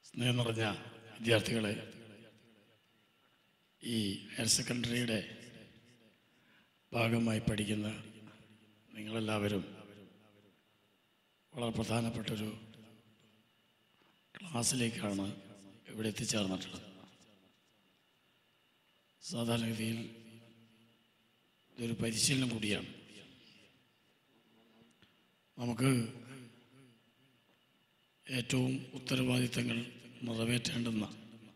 സ്നേഹം നിറഞ്ഞ വിദ്യാർത്ഥികളെ ഈ ഹയർ സെക്കൻഡറിയുടെ ഭാഗമായി പഠിക്കുന്ന നിങ്ങളെല്ലാവരും വളരെ പ്രധാനപ്പെട്ടൊരു ക്ലാസ്സിലേക്കാണ് ഇവിടെ എത്തിച്ചേർന്നിട്ടുള്ളത് സാധാരണഗതിയിൽ ഇതൊരു പരിശീലനം കൂടിയാണ് നമുക്ക് ഏറ്റവും ഉത്തരവാദിത്തങ്ങൾ നിറവേറ്റേണ്ടുന്ന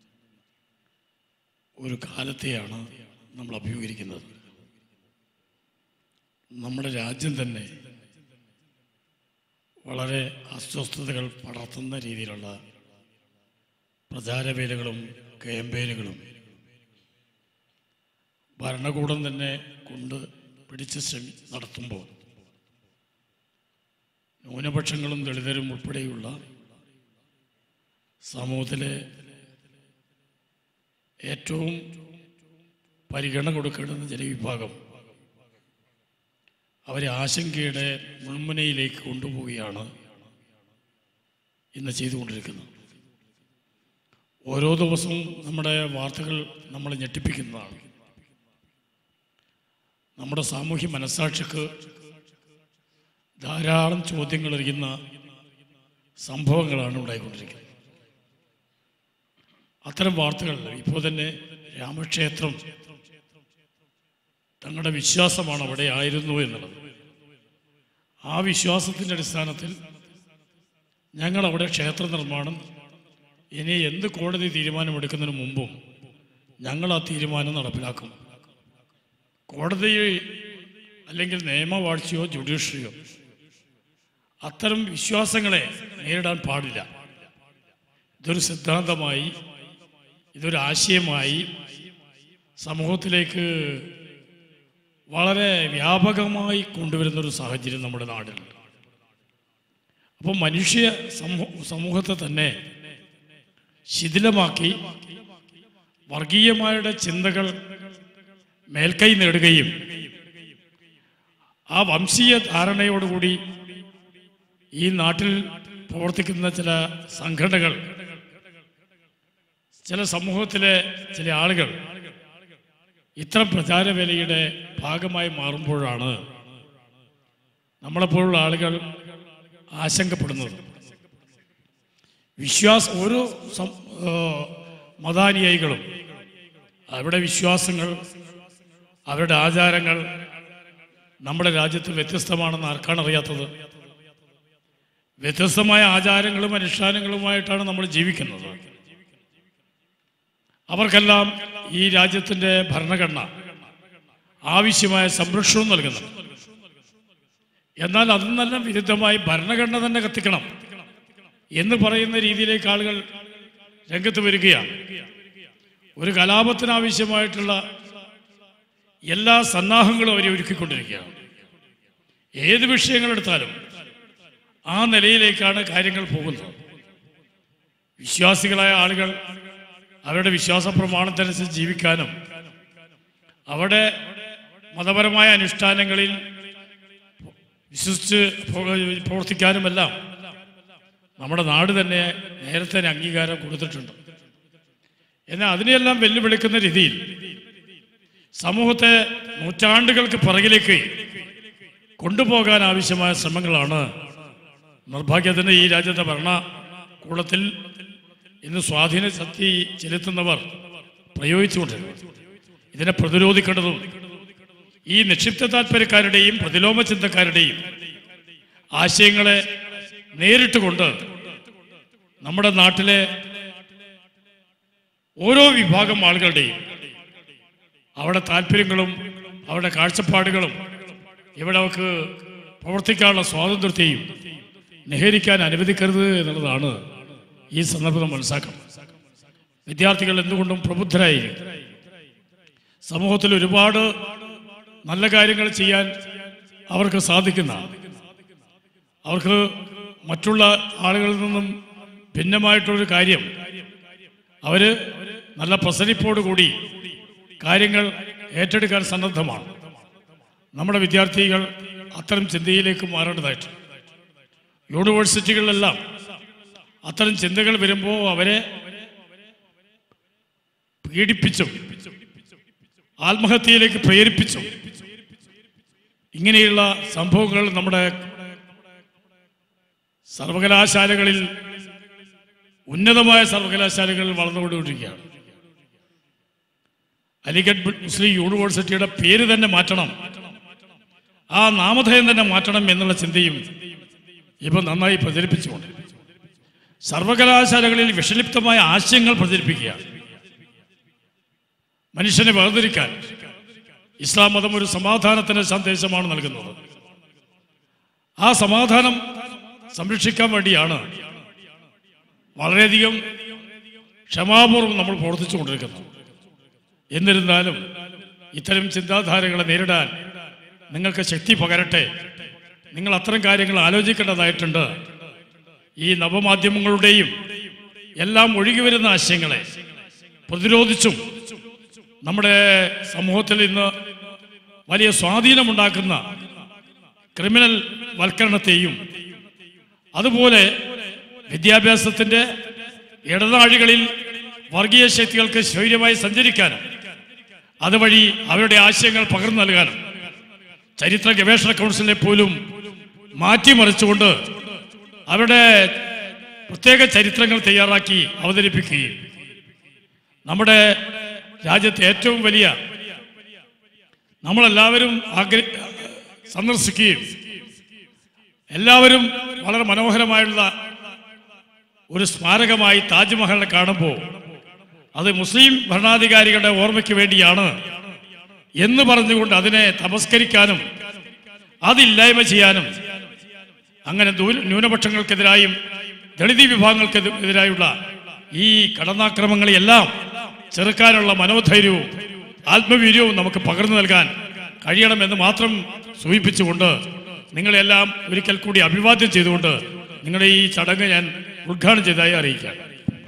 ഒരു കാലത്തെയാണ് നമ്മൾ അഭിമുഖീകരിക്കുന്നത് നമ്മുടെ രാജ്യം തന്നെ വളരെ അസ്വസ്ഥതകൾ പടർത്തുന്ന രീതിയിലുള്ള പ്രചാരവേലകളും ക്യാമ്പയിനുകളും ഭരണകൂടം തന്നെ കൊണ്ട് പിടിച്ച് ശ്രമി നടത്തുമ്പോൾ ന്യൂനപക്ഷങ്ങളും ദളിതരും ഉൾപ്പെടെയുള്ള സമൂഹത്തിലെ ഏറ്റവും പരിഗണന കൊടുക്കേണ്ടുന്ന ജനവിഭാഗം അവരെ ആശങ്കയുടെ മുൾമുനയിലേക്ക് കൊണ്ടുപോവുകയാണ് ഇന്ന് ചെയ്തുകൊണ്ടിരിക്കുന്നത് ഓരോ ദിവസവും നമ്മുടെ വാർത്തകൾ നമ്മളെ ഞെട്ടിപ്പിക്കുന്നതാണ് നമ്മുടെ സാമൂഹ്യ മനസാക്ഷിക്ക് ധാരാളം ചോദ്യങ്ങൾ എറിയുന്ന സംഭവങ്ങളാണ് ഉണ്ടായിക്കൊണ്ടിരിക്കുന്നത് അത്തരം വാർത്തകൾ ഇപ്പോൾ തന്നെ രാമക്ഷേത്രം തങ്ങളുടെ വിശ്വാസമാണ് അവിടെ ആയിരുന്നു എന്നുള്ളത് ആ വിശ്വാസത്തിൻ്റെ അടിസ്ഥാനത്തിൽ ഞങ്ങൾ അവിടെ ക്ഷേത്ര നിർമ്മാണം ഇനി എന്ത് കോടതി തീരുമാനമെടുക്കുന്നതിന് മുമ്പും ഞങ്ങൾ ആ തീരുമാനം നടപ്പിലാക്കും കോടതി അല്ലെങ്കിൽ നിയമവാഴ്ചയോ ജുഡീഷ്യറിയോ അത്തരം വിശ്വാസങ്ങളെ നേരിടാൻ പാടില്ല ഇതൊരു സിദ്ധാന്തമായി ഇതൊരു ആശയമായി സമൂഹത്തിലേക്ക് വളരെ വ്യാപകമായി കൊണ്ടുവരുന്ന ഒരു സാഹചര്യം നമ്മുടെ നാടിലുണ്ട് അപ്പോൾ മനുഷ്യ സമൂ- സമൂഹത്തെ തന്നെ ശിഥിലമാക്കി വർഗീയമായുടെ ചിന്തകൾ മേൽക്കൈ നേടുകയും ആ വംശീയ ധാരണയോടുകൂടി ഈ നാട്ടിൽ പ്രവർത്തിക്കുന്ന ചില സംഘടനകൾ ചില സമൂഹത്തിലെ ചില ആളുകൾ ഇത്തരം പ്രചാരവേലയുടെ ഭാഗമായി മാറുമ്പോഴാണ് നമ്മളെപ്പോലുള്ള ആളുകൾ ആശങ്കപ്പെടുന്നത് വിശ്വാസ ഓരോ സം- ആ, മതാനുയായികളും അവരുടെ വിശ്വാസങ്ങൾ അവരുടെ ആചാരങ്ങൾ നമ്മുടെ രാജ്യത്ത് വ്യത്യസ്തമാണെന്ന് ആർക്കാണ് അറിയാത്തത് വ്യത്യസ്തമായ ആചാരങ്ങളും അനുഷ്ഠാനങ്ങളുമായിട്ടാണ് നമ്മൾ ജീവിക്കുന്നത് അവർക്കെല്ലാം ഈ രാജ്യത്തിൻ്റെ ഭരണഘടന ആവശ്യമായ സംരക്ഷണവും നൽകുന്നുണ്ട് എന്നാൽ അതിനെല്ലാം വിരുദ്ധമായി ഭരണഘടന തന്നെ കത്തിക്കണം എന്ന് പറയുന്ന രീതിയിലേക്ക് ആളുകൾ രംഗത്ത് വരികയാണ് ഒരു കലാപത്തിന് ആവശ്യമായിട്ടുള്ള എല്ലാ സന്നാഹങ്ങളും അവരെ ഒരുക്കിക്കൊണ്ടിരിക്കുകയാണ് ഏത് വിഷയങ്ങളെടുത്താലും ആ നിലയിലേക്കാണ് കാര്യങ്ങൾ പോകുന്നത് വിശ്വാസികളായ ആളുകൾ അവരുടെ വിശ്വാസ പ്രമാണത്തിനനുസരിച്ച് ജീവിക്കാനും അവിടെ മതപരമായ അനുഷ്ഠാനങ്ങളിൽ വിശ്വസിച്ച് പ്രവ- പ്രവർത്തിക്കാനുമെല്ലാം നമ്മുടെ നാട് തന്നെ നേരത്തെ തന്നെ അംഗീകാരം കൊടുത്തിട്ടുണ്ട് എന്നാൽ അതിനെയെല്ലാം വെല്ലുവിളിക്കുന്ന രീതിയിൽ സമൂഹത്തെ നൂറ്റാണ്ടുകൾക്ക് പിറകിലേക്ക് കൊണ്ടുപോകാൻ ആവശ്യമായ ശ്രമങ്ങളാണ് നിർഭാഗ്യത്തിന് ഈ രാജ്യത്തെ ഭരണകൂടത്തിൽ ഇന്ന് സ്വാധീന ശക്തി ചെലുത്തുന്നവർ പ്രയോഗിച്ചുകൊണ്ടിരുന്നത് ഇതിനെ പ്രതിരോധിക്കേണ്ടതും ഈ നിക്ഷിപ്ത താല്പര്യക്കാരുടെയും പ്രതിലോമ ചിന്തക്കാരുടെയും ആശയങ്ങളെ നേരിട്ട് കൊണ്ട് നമ്മുടെ നാട്ടിലെ ഓരോ വിഭാഗം ആളുകളുടെയും അവിടെ താല്പര്യങ്ങളും അവരുടെ കാഴ്ചപ്പാടുകളും ഇവിടെ അവർക്ക് പ്രവർത്തിക്കാനുള്ള സ്വാതന്ത്ര്യത്തെയും നിഹരിക്കാൻ അനുവദിക്കരുത് എന്നുള്ളതാണ് ഈ സന്ദർഭം മനസ്സിലാക്കണം വിദ്യാർത്ഥികൾ എന്തുകൊണ്ടും പ്രബുദ്ധരായിരിക്കും സമൂഹത്തിൽ ഒരുപാട് നല്ല കാര്യങ്ങൾ ചെയ്യാൻ അവർക്ക് സാധിക്കുന്ന അവർക്ക് മറ്റുള്ള ആളുകളിൽ നിന്നും ഭിന്നമായിട്ടുള്ളൊരു കാര്യം അവര് നല്ല പ്രസരിപ്പോടുകൂടി കാര്യങ്ങൾ ഏറ്റെടുക്കാൻ സന്നദ്ധമാണ് നമ്മുടെ വിദ്യാർത്ഥികൾ അത്തരം ചിന്തയിലേക്ക് മാറേണ്ടതായിട്ട് യൂണിവേഴ്സിറ്റികളിലെല്ലാം അത്തരം ചിന്തകൾ വരുമ്പോൾ അവരെ പീഡിപ്പിച്ചും ആത്മഹത്യയിലേക്ക് പ്രേരിപ്പിച്ചും ഇങ്ങനെയുള്ള സംഭവങ്ങൾ നമ്മുടെ സർവകലാശാലകളിൽ ഉന്നതമായ സർവകലാശാലകളിൽ വളർന്നുകൊണ്ടിരിക്കുകയാണ് അലിഗഡ് മുസ്ലിം യൂണിവേഴ്സിറ്റിയുടെ പേര് തന്നെ മാറ്റണം ആ നാമധേയം തന്നെ മാറ്റണം എന്നുള്ള ചിന്തയും ഇപ്പൊ നന്നായി പ്രചരിപ്പിച്ചുകൊണ്ട് സർവകലാശാലകളിൽ വിഷലിപ്തമായ ആശയങ്ങൾ പ്രചരിപ്പിക്കുക മനുഷ്യനെ വേർതിരിക്കാൻ ഇസ്ലാം മതം ഒരു സമാധാനത്തിന്റെ സന്ദേശമാണ് നൽകുന്നത് ആ സമാധാനം സംരക്ഷിക്കാൻ വേണ്ടിയാണ് വളരെയധികം ക്ഷമാപൂർവ്വം നമ്മൾ പ്രവർത്തിച്ചുകൊണ്ടിരിക്കുന്നത് എന്നിരുന്നാലും ഇത്തരം ചിന്താധാരകളെ നേരിടാൻ നിങ്ങൾക്ക് ശക്തി പകരട്ടെ നിങ്ങൾ അത്തരം കാര്യങ്ങൾ ആലോചിക്കേണ്ടതായിട്ടുണ്ട് ഈ നവമാധ്യമങ്ങളുടെയും എല്ലാം ഒഴുകി വരുന്ന ആശയങ്ങളെ പ്രതിരോധിച്ചും നമ്മുടെ സമൂഹത്തിൽ ഇന്ന് വലിയ സ്വാധീനമുണ്ടാക്കുന്ന ക്രിമിനൽ വൽക്കരണത്തെയും അതുപോലെ വിദ്യാഭ്യാസത്തിന്റെ ഇടനാഴികളിൽ വർഗീയ ശക്തികൾക്ക് ശൗര്യമായി സഞ്ചരിക്കാനും അതുവഴി അവരുടെ ആശയങ്ങൾ പകർന്നു നൽകാനും ചരിത്ര ഗവേഷണ കൗൺസിലിനെ പോലും മാറ്റിമറിച്ചുകൊണ്ട് അവരുടെ പ്രത്യേക ചരിത്രങ്ങൾ തയ്യാറാക്കി അവതരിപ്പിക്കുകയും നമ്മുടെ രാജ്യത്തെ ഏറ്റവും വലിയ നമ്മളെല്ലാവരും ആഗ്ര സന്ദർശിക്കുകയും എല്ലാവരും വളരെ മനോഹരമായുള്ള ഒരു സ്മാരകമായി താജ്മഹലിനെ കാണുമ്പോൾ അത് മുസ്ലിം ഭരണാധികാരികളുടെ ഓർമ്മയ്ക്ക് വേണ്ടിയാണ് എന്ന് പറഞ്ഞുകൊണ്ട് അതിനെ തമസ്കരിക്കാനും അതില്ലായ്മ ചെയ്യാനും അങ്ങനെ ദൂ- ന്യൂനപക്ഷങ്ങൾക്കെതിരായും ദളിത് വിഭാഗങ്ങൾക്കെതിരായുള്ള ഈ കടന്നാക്രമങ്ങളെയെല്ലാം ചെറുക്കാനുള്ള മനോധൈര്യവും ആത്മവീര്യവും നമുക്ക് പകർന്നു നൽകാൻ കഴിയണമെന്ന് മാത്രം സൂചിപ്പിച്ചുകൊണ്ട് നിങ്ങളെല്ലാം ഒരിക്കൽ കൂടി അഭിവാദ്യം ചെയ്തുകൊണ്ട് നിങ്ങളുടെ ഈ ചടങ്ങ് ഞാൻ ഉദ്ഘാടനം ചെയ്തതായി അറിയിക്കാം